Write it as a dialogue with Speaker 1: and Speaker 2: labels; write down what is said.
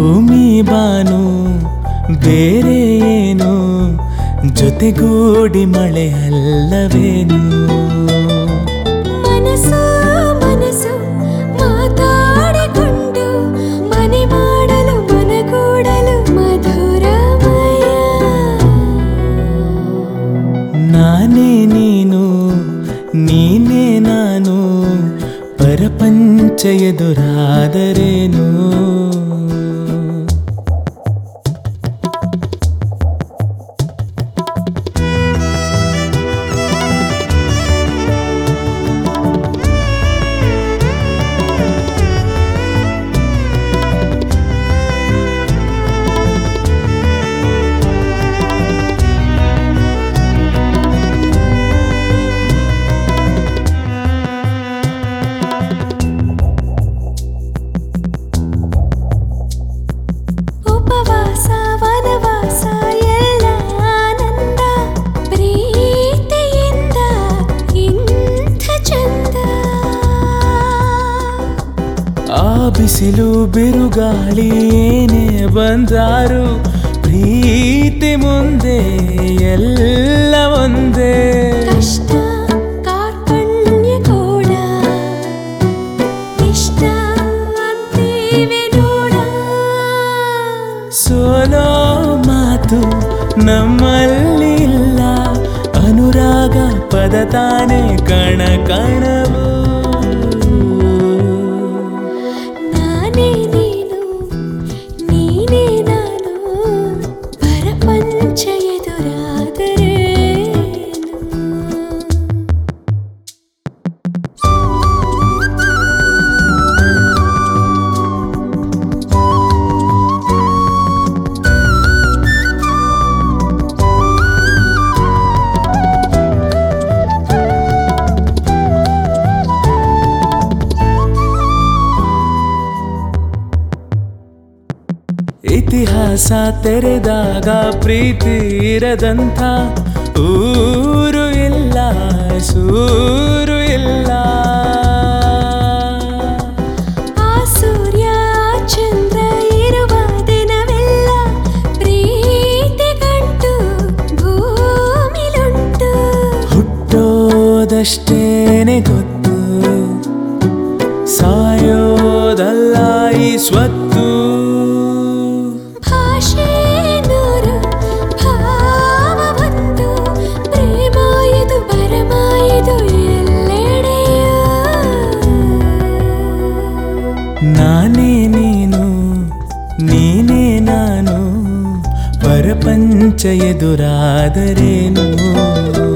Speaker 1: ಭೂಮಿ ಬಾನು ಬೇರೆ ಏನು ಜೊತೆಗೂಡಿ ಮಳೆ ಅಲ್ಲವೇನು
Speaker 2: ಮನಸ್ಸು ಮನಸ್ಸು ಮಾತಾಡಿಕೊಂಡು ಮನೆ ಮಾಡಲು ಮನಗೂಡಲು ಮಧುರಮಯ
Speaker 1: ನಾನೇ ನೀನು ನೀನೇ ನಾನು ಪರಪಂಚ ಎದುರಾದರೇನು
Speaker 2: ಉಪವಾಸ ವನವಾಸ ಎಲ್ಲ ಆನಂದ ಪ್ರೀತಿಯಿಂದ ಇಂಥ ಚಂದ
Speaker 1: ಆ ಬಿಸಿಲು ಬಿರುಗಾಳಿ ಏನೇ ಬಂದಾರು ಪ್ರೀತಿ ಮುಂದೆ ಎಲ್ಲ ಒಂದೇ
Speaker 2: ಕಷ್ಟ ಕಾರ್ಪಣ್ಯ ಕೂಡ ಇಷ್ಟ ಅಂತೀವಿ ನೋಡ
Speaker 1: ಸೋಲೋ ಮಾತು ನಮ್ಮಲ್ಲಿ ಇಲ್ಲ ಅನುರಾಗ ಪದ ತಾನೇ ಕಣ ಕಣವು
Speaker 2: ನಾನೇ ನೀನು ನೀನೇ ನಾನು ಪರಪಂಚ ಎದುರಾದರೇನು
Speaker 1: ಇತಿಹಾಸ ತೆರೆದಾಗ ಪ್ರೀತಿ ಇರದಂಥ ಊರು ಇಲ್ಲ ಸೂರು ಇಲ್ಲ
Speaker 2: ಆ ಸೂರ್ಯ ಚಂದ್ರ ಇರುವ ದಿನವೆಲ್ಲ ಪ್ರೀತಿ ಗಂಟು ಭೂಮಿಲುಂಟು
Speaker 1: ಹುಟ್ಟೋದಷ್ಟೇನೆ ಗೊತ್ತು ಸಾಯೋದಲ್ಲ ಈ ಸ್ವತ್ತು
Speaker 2: ಭಾಷೆ ನೂರು ಭಾವ ಒಂದು ಪ್ರೇಮ ಇದು ಪರಮ ಇದು ಎಲ್ಲೆಡೆಯೂ
Speaker 1: ನಾನೇ ನೀನು ನೀನೇ ನಾನು ಪರಪಂಚ ಎದುರಾದರೇನು